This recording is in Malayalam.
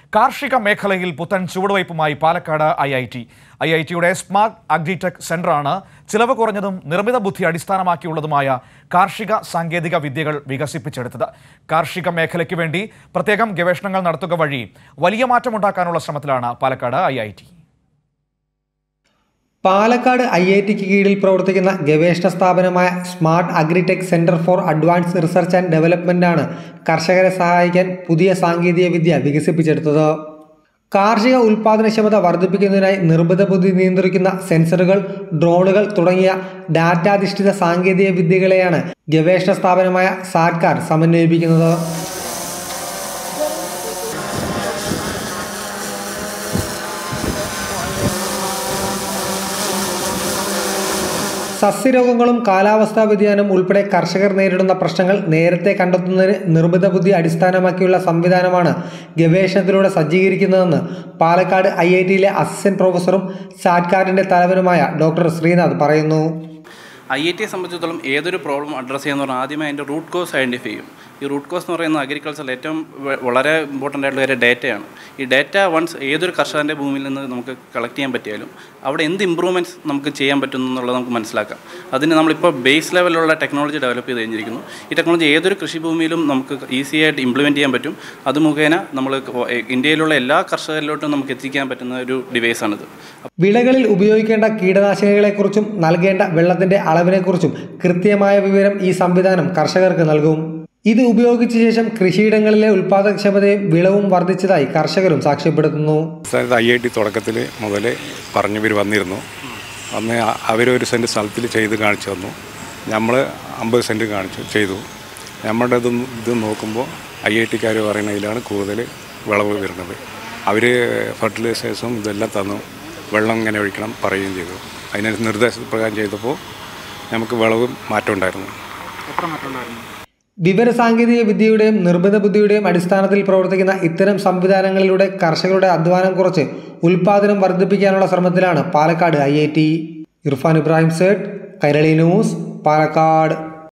കാർഷിക മേഖലയിൽ പുത്തൻ ചുവടുവയ്പുമായി Palakkad I I T I I ടിയുടെ സ്മാർട്ട് അഗ്രിടെക് സെന്ററാണ് ചിലവ് കുറഞ്ഞതും നിർമ്മിത ബുദ്ധി അടിസ്ഥാനമാക്കിയുള്ളതുമായ കാർഷിക സാങ്കേതിക വിദ്യകൾ വികസിപ്പിച്ചെടുത്തത് കാർഷിക മേഖലയ്ക്ക് വേണ്ടി പ്രത്യേകം ഗവേഷണങ്ങൾ നടത്തുക വഴി വലിയ മാറ്റമുണ്ടാക്കാനുള്ള ശ്രമത്തിലാണ് Palakkad I I T Palakkad I I ടിക്ക് കീഴിൽ പ്രവർത്തിക്കുന്ന ഗവേഷണ സ്ഥാപനമായ smart agritech centre for advance research and ഡെവലപ്മെന്റാണ് കർഷകരെ സഹായിക്കാൻ പുതിയ സാങ്കേതിക വിദ്യ വികസിപ്പിച്ചെടുത്തത് കാർഷിക ഉൽപാദനക്ഷമത വർദ്ധിപ്പിക്കുന്നതിനായി നിർമ്മിത ബുദ്ധി നിയന്ത്രിക്കുന്ന സെൻസറുകൾ ഡ്രോണുകൾ തുടങ്ങിയ ഡാറ്റാധിഷ്ഠിത സാങ്കേതിക വിദ്യകളെയാണ് ഗവേഷണ സ്ഥാപനമായ സാറ്റ്കാർ സമന്വയിപ്പിക്കുന്നത് സസ്യരോഗങ്ങളും കാലാവസ്ഥാ വ്യതിയാനം ഉൾപ്പെടെ കർഷകർ നേരിടുന്ന പ്രശ്നങ്ങൾ നേരത്തെ കണ്ടെത്തുന്നതിന് നിർമ്മിത ബുദ്ധി അടിസ്ഥാനമാക്കിയുള്ള സംവിധാനമാണ് ഗവേഷണത്തിലൂടെ സജ്ജീകരിക്കുന്നതെന്ന് പാലക്കാട് ഐ ഐ ടിയിലെ അസിസ്റ്റന്റ് പ്രൊഫസറും സാറ്റ്കാരിന്റെ തലവനുമായ ഡോക്ടർ ശ്രീനാഥ് പറയുന്നു ഐ ഐ ടിയെ സംബന്ധിച്ചിടത്തോളം ഏതൊരു പ്രോബ്ലം അഡ്രസ്സ് ചെയ്യുന്ന പറഞ്ഞാൽ ആദ്യമേ അതിൻ്റെ റൂട്ട് കോസ് ഐഡൻറ്റിഫൈ ചെയ്യും ഈ റൂട്ട് കോസ് എന്ന് പറയുന്നത് അഗ്രികൾച്ചറിൽ ഏറ്റവും വ- വളരെ ഇമ്പോർട്ടൻ്റ് ആയിട്ടുള്ള ഒരു ഡേറ്റയാണ് ഈ ഡേറ്റ വൺസ് ഏതൊരു കർഷകൻ്റെ ഭൂമിയിൽ നിന്ന് നമുക്ക് കളക്ട് ചെയ്യാൻ പറ്റിയാലും അവിടെ എന്ത് ഇമ്പ്രൂവ്മെൻറ്റ്സ് നമുക്ക് ചെയ്യാൻ പറ്റുന്നു എന്നുള്ളത് നമുക്ക് മനസ്സിലാക്കാം അതിന് നമ്മളിപ്പോൾ ബേസ് ലെവലിലുള്ള ടെക്നോളജി ഡെവലപ്പ് ചെയ്ത് കഴിഞ്ഞിരിക്കുന്നു ഈ ടെക്നോളജി ഏതൊരു കൃഷിഭൂമിയിലും നമുക്ക് ഈസി ആയിട്ട് ഇംപ്ലിമെൻറ്റ് ചെയ്യാൻ പറ്റും അത് മുഖേന നമ്മൾ ഇന്ത്യയിലുള്ള എല്ലാ കർഷകരിലോട്ടും നമുക്ക് എത്തിക്കാൻ പറ്റുന്ന ഒരു ഡിവൈസാണിത് വിളകളിൽ ഉപയോഗിക്കേണ്ട കീടനാശിനികളെക്കുറിച്ചും നൽകേണ്ട വെള്ളത്തിന്റെ അളവിനെക്കുറിച്ചും കൃത്യമായ വിവരം ഈ സംവിധാനം കർഷകർക്ക് നൽകും ഇത് ഉപയോഗിച്ച ശേഷം കൃഷിയിടങ്ങളിലെ ഉൽപാദനക്ഷമതയും വിളവും വർദ്ധിച്ചതായി കർഷകരും സാക്ഷ്യപ്പെടുത്തുന്നു സംസ്ഥാനത്ത് ഐ ഐ ടി തുടക്കത്തിൽ മുതൽ പറഞ്ഞവർ വന്നിരുന്നു അന്ന് അ- അവരൊരു സെൻറ്റ് സ്ഥലത്തിൽ ചെയ്ത് കാണിച്ചു തന്നു നമ്മൾ അമ്പത് സെൻറ്റ് കാണിച്ചു ചെയ്തു നമ്മുടെ ഇത് ഇത് നോക്കുമ്പോൾ ഐ ഐ ടിക്കാർ പറയുന്നതിലാണ് കൂടുതൽ വിളവ് വരുന്നത് അവർ ഫെർട്ടിലൈസേഴ്സും ഇതെല്ലാം തന്നു വെള്ളം ഇങ്ങനെ ഒഴിക്കണം പറയുകയും ചെയ്തു അതിന് നിർദ്ദേശപ്രകാരം ചെയ്തപ്പോൾ നമുക്ക് വിളവ് മാറ്റം ഉണ്ടായിരുന്നു വിവരസാങ്കേതിക വിദ്യയുടെയും നിർമ്മിത ബുദ്ധിയുടെയും അടിസ്ഥാനത്തിൽ പ്രവർത്തിക്കുന്ന ഇത്തരം സംവിധാനങ്ങളിലൂടെ കർഷകരുടെ അധ്വാനം കുറച്ച് ഉൽപാദനം വർദ്ധിപ്പിക്കാനുള്ള ശ്രമത്തിലാണ് Palakkad I I T Irfan Ibrahim Sait Kairali news Palakkad